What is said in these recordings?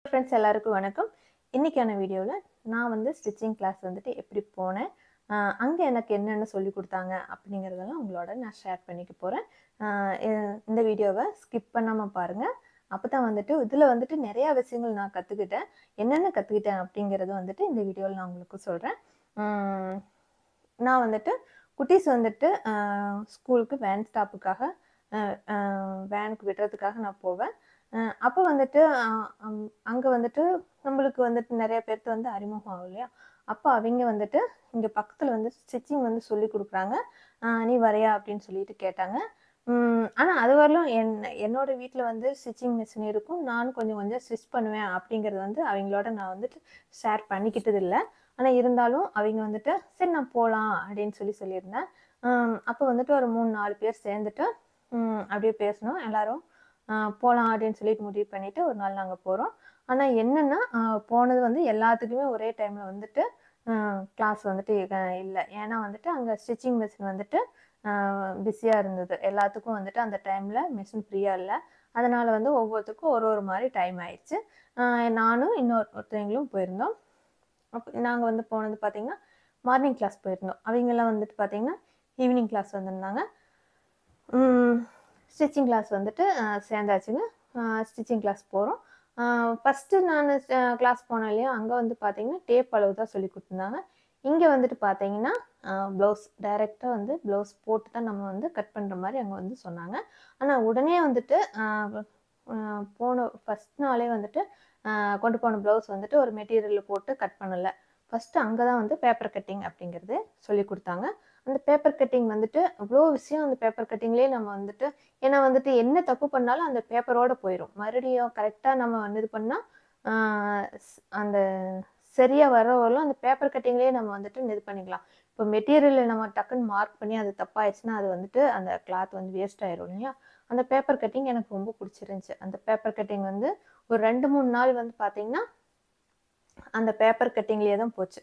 friends எல்லாருக்கும் வணக்கம் இன்றைக்கான வீடியோவில் நான் வந்து ஸ்டிச்சிங் கிளாஸ் வந்துட்டு எப்படி போனேன் அங்கே எனக்கு என்னென்ன சொல்லி கொடுத்தாங்க அப்படிங்கிறதெல்லாம் உங்களோட நான் ஷேர் பண்ணிக்க போகிறேன் இந்த வீடியோவை ஸ்கிப் பண்ணாமல் பாருங்கள் அப்போ தான் வந்துட்டு இதில் வந்துட்டு நிறையா விஷயங்கள் நான் கற்றுக்கிட்டேன் என்னென்ன கற்றுக்கிட்டேன் அப்படிங்கிறது வந்துட்டு இந்த வீடியோவில் நான் உங்களுக்கு சொல்கிறேன் நான் வந்துட்டு குட்டீஸ் வந்துட்டு ஸ்கூலுக்கு வேன் ஸ்டாப்புக்காக வேனுக்கு விடுறதுக்காக நான் போவேன் அப்போ வந்துட்டு அங்கே வந்துட்டு நம்மளுக்கு வந்துட்டு நிறைய பேர்த்து வந்து அறிமுகம் ஆகும் இல்லையா அப்போ அவங்க வந்துட்டு இங்கே பக்கத்தில் வந்து ஸ்டிச்சிங் வந்து சொல்லி கொடுக்குறாங்க நீ வரையா அப்படின்னு சொல்லிட்டு கேட்டாங்க ஆனால் அது வரலும் என் என்னோட வீட்டில் வந்து ஸ்டிச்சிங் மிஷின் இருக்கும் நானும் கொஞ்சம் கொஞ்சம் ஸ்டிச் பண்ணுவேன் அப்படிங்கிறது வந்து அவங்களோட நான் வந்துட்டு ஷேர் பண்ணிக்கிட்டது இல்லை ஆனால் இருந்தாலும் அவங்க வந்துட்டு சரி நான் போகலாம் அப்படின்னு சொல்லி சொல்லியிருந்தேன் அப்போ வந்துட்டு ஒரு மூணு நாலு பேர் சேர்ந்துட்டு அப்படியே பேசணும் எல்லாரும் போகலாம் அப்படின்னு சொல்லிட்டு முடிவு பண்ணிவிட்டு ஒரு நாள் நாங்கள் போகிறோம் ஆனால் என்னென்னா போனது வந்து எல்லாத்துக்குமே ஒரே டைமில் வந்துட்டு கிளாஸ் வந்துட்டு இல்லை ஏன்னா வந்துட்டு அங்கே ஸ்டிச்சிங் மிஷின் வந்துட்டு பிஸியாக இருந்தது எல்லாத்துக்கும் வந்துட்டு அந்த டைமில் மிஷின் ஃப்ரீயாக இல்லை அதனால் வந்து ஒவ்வொருத்துக்கும் ஒரு ஒரு மாதிரி டைம் ஆயிடுச்சு நானும் இன்னொருத்தவங்களும் போயிருந்தோம் அப்போ நாங்கள் வந்து போனது பார்த்திங்கன்னா மார்னிங் கிளாஸ் போயிருந்தோம் அவங்கெல்லாம் வந்துட்டு பார்த்திங்கன்னா ஈவினிங் கிளாஸ் வந்திருந்தாங்க ஸ்டிச்சிங் கிளாஸ் வந்துட்டு சேர்ந்தாச்சுங்க ஸ்டிச்சிங் கிளாஸ் போகிறோம் ஃபஸ்ட்டு நான் கிளாஸ் போனேன் இல்லையா அங்கே வந்து பார்த்தீங்கன்னா டேப் அளவு தான் சொல்லி கொடுத்துருந்தாங்க இங்கே வந்துட்டு பார்த்தீங்கன்னா ப்ளவுஸ் டைரெக்டாக வந்து ப்ளவுஸ் போட்டு தான் நம்ம வந்து கட் பண்ணுற மாதிரி அங்கே வந்து சொன்னாங்க ஆனால் உடனே வந்துட்டு போன ஃபஸ்ட் நாளே வந்துட்டு கொண்டு போன ப்ளவுஸ் வந்துட்டு ஒரு மெட்டீரியலில் போட்டு கட் பண்ணலை ஃபஸ்ட்டு அங்கே தான் வந்து பேப்பர் கட்டிங் அப்படிங்கிறது சொல்லி கொடுத்தாங்க அந்த பேப்பர் கட்டிங் வந்துட்டு அவ்வளோ விஷயம் அந்த பேப்பர் கட்டிங்லேயே நம்ம வந்துட்டு ஏன்னா வந்துட்டு என்ன தப்பு பண்ணாலும் அந்த பேப்பரோடு போயிடும் மறுபடியும் கரெக்டாக நம்ம வந்து இது பண்ணால் அந்த சரியாக வரவரெல்லாம் அந்த பேப்பர் கட்டிங்லேயே நம்ம வந்துட்டு இது பண்ணிக்கலாம் இப்போ மெட்டீரியலில் நம்ம டக்குன்னு மார்க் பண்ணி அது தப்பாயிடுச்சுன்னா அது வந்துட்டு அந்த கிளாத் வந்து வேஸ்ட் ஆயிரும் இல்லையா அந்த பேப்பர் கட்டிங் எனக்கு ரொம்ப பிடிச்சிருந்துச்சி அந்த பேப்பர் கட்டிங் வந்து ஒரு ரெண்டு மூணு நாள் வந்து பார்த்திங்கன்னா அந்த பேப்பர் கட்டிங்லேயே தான் போச்சு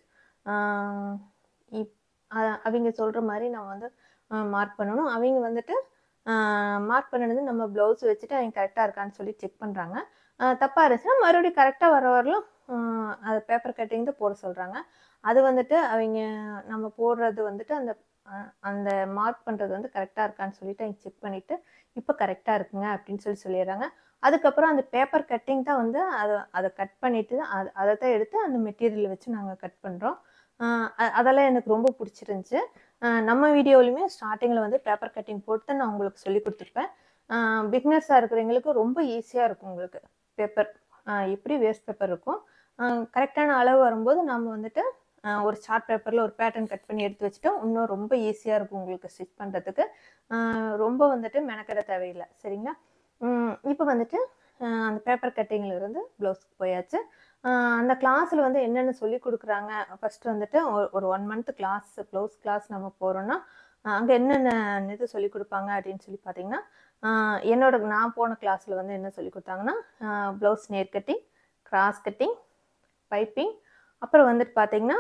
இப் அவங்க சொல்கிற மாதிரி நம்ம வந்து மார்க் பண்ணணும் அவங்க வந்துட்டு மார்க் பண்ணினது நம்ம ப்ளவுஸ் வச்சுட்டு அவங்க கரெக்டாக இருக்கான்னு சொல்லி செக் பண்ணுறாங்க தப்பாக இருந்துச்சுன்னா மறுபடியும் கரெக்டாக வர வரலும் அது பேப்பர் கட்டிங் தான் போட சொல்கிறாங்க அது வந்துட்டு அவங்க நம்ம போடுறது வந்துட்டு அந்த அந்த மார்க் பண்ணுறது வந்து கரெக்டாக இருக்கான்னு சொல்லிட்டு அவங்க செக் பண்ணிவிட்டு இப்போ கரெக்டாக இருக்குங்க அப்படின்னு சொல்லி சொல்லிடுறாங்க அதுக்கப்புறம் அந்த பேப்பர் கட்டிங் தான் வந்து அதை அதை கட் பண்ணிவிட்டு அது அதை தான் எடுத்து அந்த மெட்டீரியல் வச்சு நாங்கள் கட் பண்ணுறோம் அதெல்லாம் எனக்கு ரொம்ப பிடிச்சிருந்துச்சி நம்ம வீடியோலையுமே ஸ்டார்டிங்கில் வந்து பேப்பர் கட்டிங் போட்டு தான் நான் உங்களுக்கு சொல்லி கொடுத்துருப்பேன் பிக்னர்ஸாக இருக்கிறவங்களுக்கு ரொம்ப ஈஸியாக இருக்கும் உங்களுக்கு பேப்பர் எப்படி வேஸ்ட் பேப்பர் இருக்கும் கரெக்டான அளவு வரும்போது நம்ம வந்துட்டு ஒரு சார்ட் பேப்பரில் ஒரு பேட்டர்ன் கட் பண்ணி எடுத்து வச்சுட்டோம் இன்னும் ரொம்ப ஈஸியாக இருக்கும் உங்களுக்கு ஸ்டிச் பண்ணுறதுக்கு ரொம்ப வந்துட்டு மெனக்கிட தேவையில்லை சரிங்களா இப்போ வந்துட்டு அந்த பேப்பர் கட்டிங்கில் இருந்து ப்ளவுஸ்க்கு போயாச்சு அந்த கிளாஸில் வந்து என்னென்ன சொல்லி கொடுக்குறாங்க ஃபஸ்ட்டு வந்துட்டு ஒரு one month class blouse class நம்ம போகிறோன்னா அங்கே என்னென்ன இது சொல்லி கொடுப்பாங்க அப்படின்னு சொல்லி பார்த்தீங்கன்னா என்னோட நான் போன கிளாஸில் வந்து என்ன சொல்லி கொடுத்தாங்கன்னா ப்ளவுஸ் நேர் கட்டிங் கிராஸ் கட்டிங் பைப்பிங் அப்புறம் வந்துட்டு பார்த்தீங்கன்னா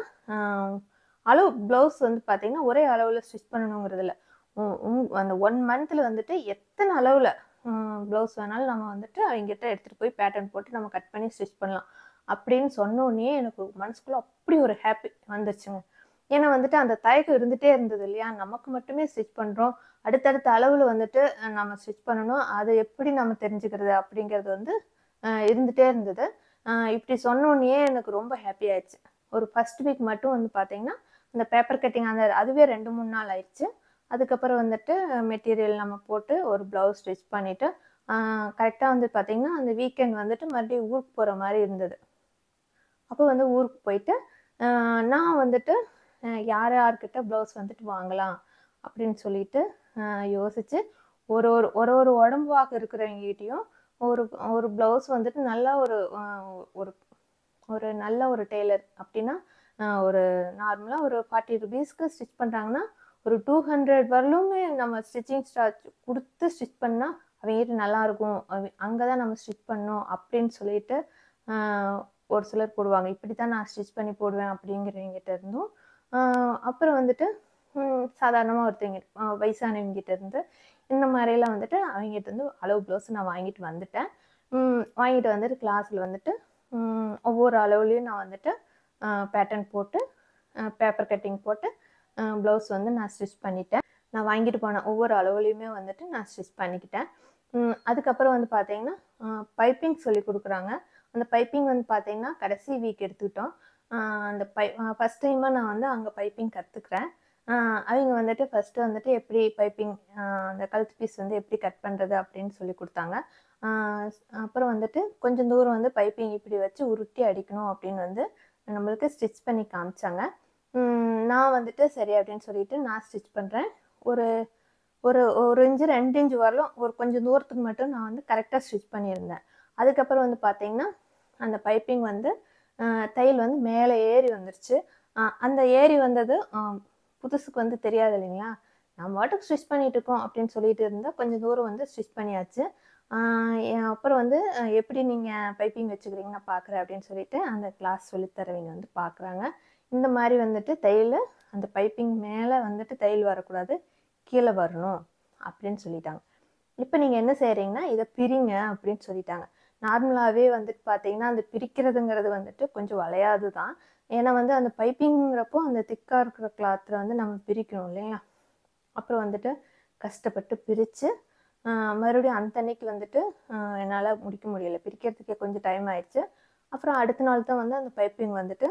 அளவு ப்ளவுஸ் வந்து பார்த்தீங்கன்னா ஒரே அளவில் ஸ்டிச் பண்ணணுங்கிறதுல அந்த ஒன் மந்தில் வந்துட்டு எத்தனை அளவில் ப்ளவுஸ் வேணாலும் நம்ம வந்துட்டு அவங்ககிட்ட எடுத்துகிட்டு போய் பேட்டர்ன் போட்டு நம்ம கட் பண்ணி ஸ்டிச் பண்ணலாம் அப்படின்னு சொன்னோடனே எனக்கு மனசுக்குள்ளே அப்படி ஒரு ஹாப்பி வந்துருச்சுங்க ஏன்னா வந்துட்டு அந்த தயக்கம் இருந்துகிட்டே இருந்தது இல்லையா நமக்கு மட்டுமே ஸ்டிச் பண்ணுறோம் அடுத்தடுத்த அளவில் வந்துட்டு நம்ம ஸ்டிச் பண்ணணும் அதை எப்படி நம்ம தெரிஞ்சுக்கிறது அப்படிங்கிறது வந்து இருந்துகிட்டே இருந்தது இப்படி சொன்னோன்னே எனக்கு ரொம்ப ஹாப்பி ஆயிடுச்சு ஒரு ஃபஸ்ட் வீக் மட்டும் வந்து பார்த்தீங்கன்னா அந்த பேப்பர் கட்டிங் அந்த அதுவே ரெண்டு மூணு நாள் ஆயிடுச்சு அதுக்கப்புறம் வந்துட்டு மெட்டீரியல் நம்ம போட்டு ஒரு ப்ளவுஸ் ஸ்டிச் பண்ணிவிட்டு கரெக்டாக வந்து பார்த்திங்கன்னா அந்த வீக்கெண்ட் வந்துட்டு மறுபடியும் ஊருக்கு போகிற மாதிரி இருந்தது அப்போ வந்து ஊருக்கு போயிட்டு நான் வந்துட்டு யார் யார்கிட்ட ப்ளவுஸ் வந்துட்டு வாங்கலாம் அப்படின்னு சொல்லிட்டு யோசித்து ஒரு ஒரு ஒரு ஒரு உடம்பு வாக்கு இருக்கிறவங்ககிட்டையும் ஒரு ஒரு ப்ளவுஸ் வந்துட்டு நல்ல ஒரு ஒரு ஒரு நல்ல ஒரு டெய்லர் அப்படின்னா ஒரு நார்மலாக ஒரு ஃபார்ட்டி ருபீஸ்க்கு ஸ்டிச் பண்ணுறாங்கன்னா ஒரு டூ ஹண்ட்ரட் வரலுமே நம்ம ஸ்டிச்சிங் ஸ்டார்ச் கொடுத்து ஸ்டிச் பண்ணால் அவங்ககிட்ட நல்லாயிருக்கும் அங்கே தான் நம்ம ஸ்டிச் பண்ணோம் அப்படின்னு சொல்லிட்டு ஒரு சிலர் போடுவாங்க இப்படி தான் நான் ஸ்டிச் பண்ணி போடுவேன் அப்படிங்கிறவங்ககிட்ட இருந்தும் அப்புறம் வந்துட்டு சாதாரணமாக ஒருத்தவங்க வயசானவங்ககிட்ட இருந்து இந்த மாதிரிலாம் வந்துட்டு அவங்ககிட்ட இருந்து அளவு ப்ளவுஸ் நான் வாங்கிட்டு வந்துட்டேன் வாங்கிட்டு வந்துட்டு கிளாஸில் வந்துட்டு ம், ஒவ்வொரு அளவுலேயும் நான் வந்துட்டு பேட்டர்ன் போட்டு பேப்பர் கட்டிங் போட்டு ப்ளவுஸ் வந்து நான் ஸ்டிச் பண்ணிட்டேன் நான் வாங்கிட்டு போன ஒவ்வொரு அளவுலையுமே வந்துட்டு நான் ஸ்டிச் பண்ணிக்கிட்டேன் ம், அதுக்கப்புறம் வந்து பார்த்தீங்கன்னா பைப்பிங் சொல்லி கொடுக்குறாங்க அந்த பைப்பிங் வந்து பார்த்தீங்கன்னா கடைசி வீக் எடுத்துக்கிட்டோம் ஆஹ் அந்த பை ஃபஸ்ட் டைமாக நான் வந்து அங்கே பைப்பிங் கற்றுக்குறேன் அவங்க வந்துட்டு ஃபஸ்ட்டு வந்துட்டு எப்படி பைப்பிங் அந்த கழுத்து பீஸ் வந்து எப்படி கட் பண்ணுறது அப்படின்னு சொல்லி கொடுத்தாங்க ஆஹ் அப்புறம் வந்துட்டு கொஞ்சம் தூரம் வந்து பைப்பிங் இப்படி வச்சு உருட்டி அடிக்கணும் அப்படின்னு வந்து நம்மளுக்கு ஸ்டிச் பண்ணி காமிச்சாங்க உம் நான் வந்துட்டு சரி அப்படின்னு சொல்லிட்டு நான் ஸ்டிச் பண்ணுறேன் ஒரு ஒரு ஒரு இன்ச்சு ரெண்டு இன்ச்சு வரலும் ஒரு கொஞ்சம் தூரத்துக்கு மட்டும் நான் வந்து கரெக்டாக ஸ்டிச் பண்ணியிருந்தேன் அதுக்கப்புறம் வந்து பார்த்தீங்கன்னா அந்த பைப்பிங் வந்து ஆஹ் தையல் வந்து மேலே ஏறி வந்துருச்சு ஆஹ் அந்த ஏறி வந்தது ஆஹ் புதுசுக்கு வந்து தெரியாது இல்லைங்களா நம்ம வாட்டுக்கு ஸ்டிச் பண்ணிட்டு இருக்கோம் அப்படின்னு சொல்லிட்டு இருந்தால் கொஞ்சம் தூரம் வந்து ஸ்டிச் பண்ணியாச்சு ஆஹ் எ- அப்புறம் வந்து அஹ் எப்படி நீங்கள் பைப்பிங் வச்சுக்கிறீங்க நான் பார்க்குறேன் அப்படின்னு சொல்லிட்டு அந்த கிளாஸ் சொல்லித்தரவங்க வந்து பார்க்குறாங்க இந்த மாதிரி வந்துட்டு தையல் அந்த பைப்பிங் மேலே வந்துட்டு தையல் வரக்கூடாது கீழே வரணும் அப்படின்னு சொல்லிட்டாங்க இப்போ நீங்கள் என்ன செய்கிறீங்கன்னா இதை பிரிங்க அப்படின்னு சொல்லிட்டாங்க நார்மலாகவே வந்துட்டு பார்த்தீங்கன்னா அந்த பிரிக்கிறதுங்கிறது வந்துட்டு கொஞ்சம் வளையாது தான் ஏன்னா வந்து அந்த பைப்பிங்கிறப்போ அந்த திக்காக இருக்கிற கிளாத்தில் வந்து நம்ம பிரிக்கணும் இல்லைங்களா அப்புறம் வந்துட்டு கஷ்டப்பட்டு பிரித்து மறுபடியும் அந்த அன்னைக்கு வந்துட்டு என்னால் முடிக்க முடியல பிரிக்கிறதுக்கே கொஞ்சம் டைம் ஆயிடுச்சு அப்புறம் அடுத்த நாள் தான் வந்து அந்த பைப்பிங் வந்துட்டு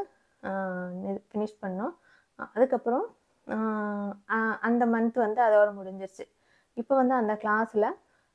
ஃபினிஷ் பண்ணோம் அஹ் அதுக்கப்புறம் ஆஹ் அ- அந்த மந்த் வந்து அதோட முடிஞ்சிருச்சு இப்போ வந்து அந்த கிளாஸில்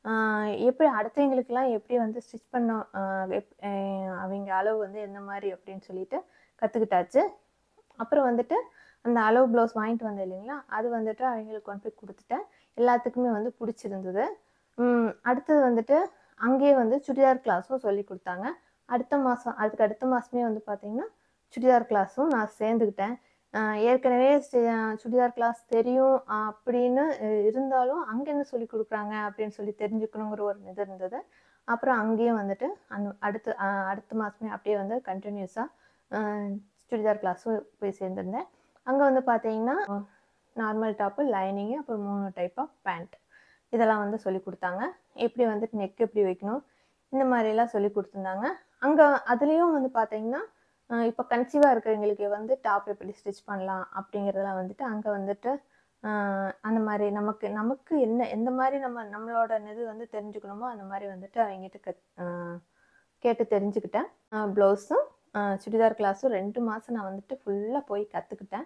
எப்படி அடுத்தவங்களுக்கெல்லாம் எப்படி வந்து ஸ்டிச் பண்ண ஆஹ் எப்- ஆஹ் அவங்க அளவு வந்து எந்த மாதிரி அப்படின்னு சொல்லிட்டு கற்றுக்கிட்டாச்சு அப்புறம் வந்துட்டு அந்த அளவு ப்ளவுஸ் வாங்கிட்டு வந்தேன் இல்லைங்களா அது வந்துட்டு அவங்களுக்கு கொண்டு போய் கொடுத்துட்டேன் எல்லாத்துக்குமே வந்து பிடிச்சிருந்தது உம் அடுத்தது வந்துட்டு அங்கேயே வந்து சுடிதார் கிளாஸும் சொல்லி கொடுத்தாங்க அடுத்த மாதம் அதுக்கு அடுத்த மாதமே வந்து பார்த்தீங்கன்னா சுடிதார் கிளாஸும் நான் சேர்ந்துக்கிட்டேன் ஆஹ் ஏற்கனவே சி- சுடிதார் கிளாஸ் தெரியும் ஆஹ் அப்படின்னு அஹ் இருந்தாலும் அங்கே என்ன சொல்லி கொடுக்குறாங்க அப்படின்னு சொல்லி தெரிஞ்சுக்கணுங்கிற ஒரு இது இருந்தது அப்புறம் அங்கேயும் வந்துட்டு அந்த அடுத்த ஆஹ் அடுத்த மாதமே அப்படியே வந்து கண்டினியூஸாக சுடிதார் கிளாஸும் போய் சேர்ந்துருந்தேன் அங்கே வந்து பார்த்தீங்கன்னா நார்மல் டாப்பு லைனிங்கு அப்புறம் மூணு டைப் ஆஃப் பேண்ட் இதெல்லாம் வந்து சொல்லி கொடுத்தாங்க எப்படி வந்துட்டு நெக் எப்படி வைக்கணும் இந்த மாதிரிலாம் சொல்லி கொடுத்துருந்தாங்க அங்கே அதுலேயும் வந்து பார்த்தீங்கன்னா இப்போ கன்சீவாக இருக்கிறவங்களுக்கு வந்து டாப் எப்படி ஸ்டிச் பண்ணலாம் அப்படிங்கிறதெல்லாம் வந்துட்டு அங்கே வந்துட்டு ஆஹ் அந்த மாதிரி நமக்கு நமக்கு என்ன எந்த மாதிரி நம்ம நம்மளோட இது வந்து தெரிஞ்சுக்கணுமோ அந்த மாதிரி வந்துட்டு அவங்ககிட்ட கத் ஆஹ் கேட்டு தெரிஞ்சுக்கிட்டேன் ப்ளவுஸும் சுடிதார் கிளாஸும் ரெண்டு மாதம் நான் வந்துட்டு ஃபுல்லாக போய் கற்றுக்கிட்டேன்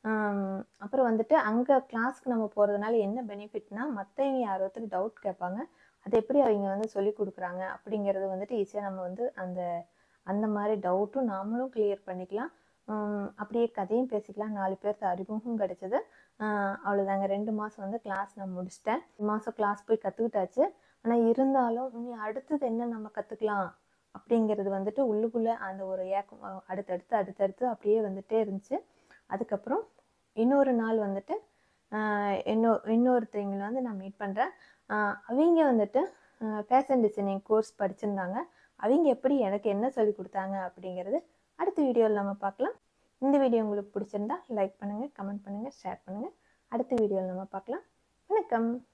அப்புறம் வந்துட்டு அங்கே கிளாஸ்க்கு நம்ம போகிறதுனால என்ன பெனிஃபிட்னா மற்றவங்க யார் ஒருத்தர் டவுட் கேட்பாங்க அது எப்படி அவங்க வந்து சொல்லி கொடுக்குறாங்க அப்படிங்கிறது வந்துட்டு ஈஸியாக நம்ம வந்து அந்த அந்த மாதிரி டவுட்டும் நாமளும் கிளியர் பண்ணிக்கலாம் உம் அப்படியே கதையும் பேசிக்கலாம் நாலு பேர்த்து அறிமுகம் கிடைச்சது அவ்வளோதாங்க ரெண்டு மாதம் வந்து கிளாஸ் நான் முடிச்சிட்டேன் மாதம் கிளாஸ் போய் கற்றுக்கிட்டாச்சு ஆனால் இருந்தாலும் இனி அடுத்தது என்ன நம்ம கற்றுக்கலாம் அப்படிங்கிறது வந்துட்டு உள்ளுக்குள்ளே அந்த ஒரு ஏக்கம் அஹ் அடுத்தடுத்து அடுத்தடுத்து அப்படியே வந்துட்டே இருந்துச்சு அதுக்கப்புறம் இன்னொரு நாள் வந்துட்டு ஆஹ் இன்னொ இன்னொருத்தவங்களை வந்து நான் மீட் பண்ணுறேன் அவங்க வந்துட்டு ஃபேஷன் டிசைனிங் கோர்ஸ் படிச்சிருந்தாங்க அவங்க எப்படி எனக்கு என்ன சொல்லி கொடுத்தாங்க அப்படிங்கிறது அடுத்த வீடியோவில் நம்ம பார்க்கலாம் இந்த வீடியோ உங்களுக்கு பிடிச்சிருந்தா லைக் பண்ணுங்கள் கமெண்ட் பண்ணுங்கள் ஷேர் பண்ணுங்கள் அடுத்த வீடியோவில் நம்ம பார்க்கலாம் வணக்கம்